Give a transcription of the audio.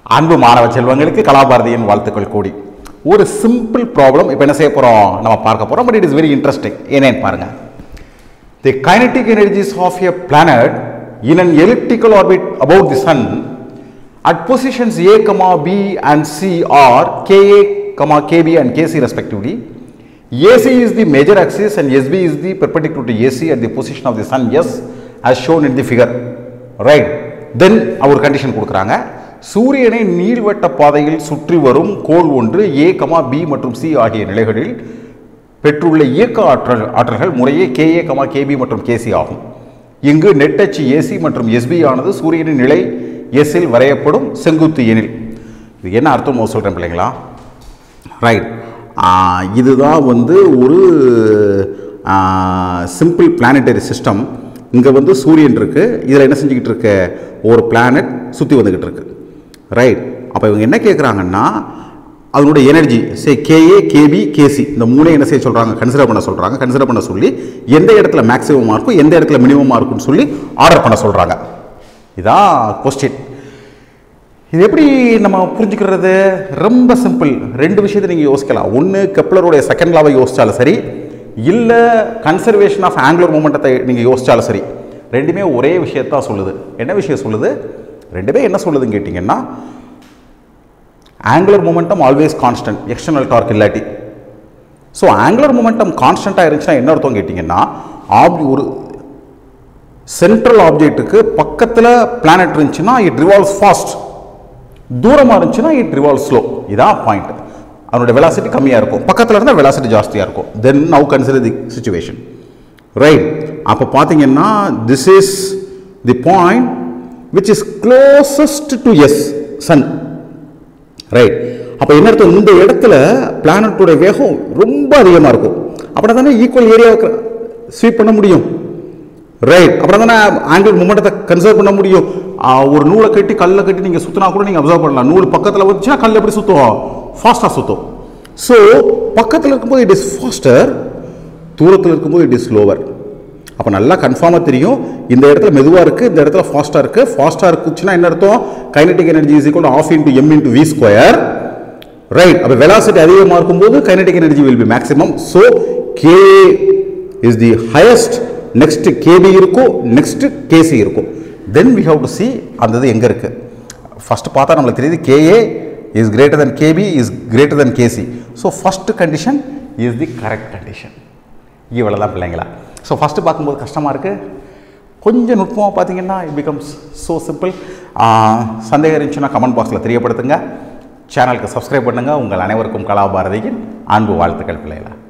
அன்பு மாணவ செல்வங்களுக்கு கலாபாரதியின் வாழ்த்துக்கள் கூடி ஒரு சிம்பிள் ப்ராப்ளம் இப்போ என்ன செய்ய போகிறோம் நம்ம பார்க்க போகிறோம் but it is very interesting என்னன்னு பாருங்க the kinetic energies of a planet in an elliptical orbit about the sun at positions a comma b and c are ka comma kb and kc respectively ac is the major axis and sb is the perpendicular to ac at the position of the sun s as shown in the figure right then அவர் condition கொடுக்குறாங்க சூரியனை நீள்வட்ட பாதையில் சுற்றி வரும் கோள் ஒன்று A comma B மற்றும் சி ஆகிய நிலைகளில் பெற்றுள்ள இயக்க ஆற்றல் ஆற்றல்கள் முறையே கேஏ கமா கேபி மற்றும் கேசி ஆகும் இங்கு நெட்டச்சு ஏசி மற்றும் எஸ்பி ஆனது சூரியனின் நிலை எஸ்ஸில் வரையப்படும் செங்குத்து எனில் இது என்ன அர்த்தம் சொல்கிறேன் பிள்ளைங்களா ரைட் இதுதான் வந்து ஒரு சிம்பிள் பிளானட்டரி சிஸ்டம் இங்கே வந்து சூரியன் இருக்குது இதில் என்ன செஞ்சுக்கிட்டு இருக்கு ஒரு பிளானட் சுற்றி வந்துக்கிட்டு இருக்கு ரைட் அப்போ இவங்க என்ன கேட்குறாங்கன்னா அதனுடைய energy say KA KB KC இந்த மூணே என்ன செய்ய சொல்கிறாங்க கன்சிடர் பண்ண சொல்கிறாங்க கன்சிடர் பண்ண சொல்லி எந்த இடத்துல மேக்ஸிமமாக இருக்கும் எந்த இடத்துல மினிமமாக இருக்கும்னு சொல்லி ஆர்டர் பண்ண சொல்கிறாங்க இதான் கொஸ்டின் இது எப்படி நம்ம புரிஞ்சுக்கிறது ரொம்ப சிம்பிள் ரெண்டு விஷயத்தை நீங்கள் யோசிக்கலாம் ஒன்று கெப்லருடைய செகண்ட் லாவை யோசிச்சாலும் சரி இல்லை கன்சர்வேஷன் ஆஃப் ஆங்குலர் மூமெண்டத்தை நீங்கள் யோசிச்சாலும் சரி ரெண்டுமே ஒரே விஷயத்தான் சொல்லுது என்ன விஷயம் சொல்லுது ரெண்டுமே என்ன சொல்லுதுன்னு கேட்டிங்கன்னா angular momentum always constant external torque இல்லாட்டி ஸோ ஆங்குலர் மூமெண்டம் கான்ஸ்டண்ட்டாக இருந்துச்சுன்னா என்ன அர்த்தம் கேட்டிங்கன்னா ஆப் ஒரு சென்ட்ரல் ஆப்ஜெக்ட்டுக்கு பக்கத்தில் பிளானட் இருந்துச்சுன்னா இட் ரிவால்வ்ஸ் ஃபாஸ்ட் தூரமாக இருந்துச்சுன்னா இட் ரிவால்வ் ஸ்லோ இதான் பாயிண்ட் அதனுடைய வெலாசிட்டி கம்மியாக இருக்கும் பக்கத்தில் இருந்தால் வெலாசிட்டி ஜாஸ்தியாக இருக்கும் then now consider the situation right அப்போ பார்த்தீங்கன்னா this is the point which is closest to is sun right அப்போ என்ன அர்த்தம் இந்த இடத்துல பிளானட்டோட வேகம் ரொம்ப அதிகமாக இருக்கும் அப்படின்னா தானே ஈக்குவல் ஏரியாவுக்கு ஸ்வீப் பண்ண முடியும் ரைட் அப்புறம் தானே ஆங்கிள் மூமெண்ட்டத்தை கன்சர்வ் பண்ண முடியும் ஆ, ஒரு நூலை கட்டி கல்லை கட்டி நீங்கள் சுற்றினா கூட நீங்கள் அப்சர்வ் பண்ணலாம் நூல் பக்கத்தில் வந்துச்சுன்னா கல் எப்படி சுற்றும் ஃபாஸ்ட்டாக சுற்றும் ஸோ பக்கத்தில் இருக்கும்போது இட் இஸ் ஃபாஸ்டர் தூரத்தில் இருக்கும்போது இட் இஸ் ஸ்லோவர் அப்போ நல்லா கன்ஃபார்மாக தெரியும் இந்த இடத்துல மெதுவாக இருக்குது இந்த இடத்துல ஃபாஸ்ட்டாக இருக்குது ஃபாஸ்ட்டாக இருக்குச்சுன்னா என்ன அர்த்தம் kinetic energy is equal of into M into V square right அப்போ வெலாசிட்டி அதிகமாக இருக்கும்போது kinetic energy will be maximum so K is the highest next KB இருக்கும் நெக்ஸ்ட் கேசி இருக்கும் then we have to see அந்த இது எங்கே இருக்குது first பார்த்தா நம்மளுக்கு தெரியுது KA is greater than KB is greater than KC so first condition is the correct condition இவ்வளோ தான் பிள்ளைங்களா ஸோ ஃபஸ்ட்டு பார்க்கும்போது கஷ்டமாக இருக்குது கொஞ்சம் நுட்பமாக பார்த்தீங்கன்னா இட் பிகம்ஸ் ஸோ சிம்பிள் சந்தேகம் இருந்துச்சுன்னா கமெண்ட் பாக்ஸில் தெரியப்படுத்துங்க சேனலுக்கு சப்ஸ்கிரைப் பண்ணுங்கள் உங்கள் அனைவருக்கும் கலாபாரதியின் அன்பு வாழ்த்துக்கள் பிள்ளைகளா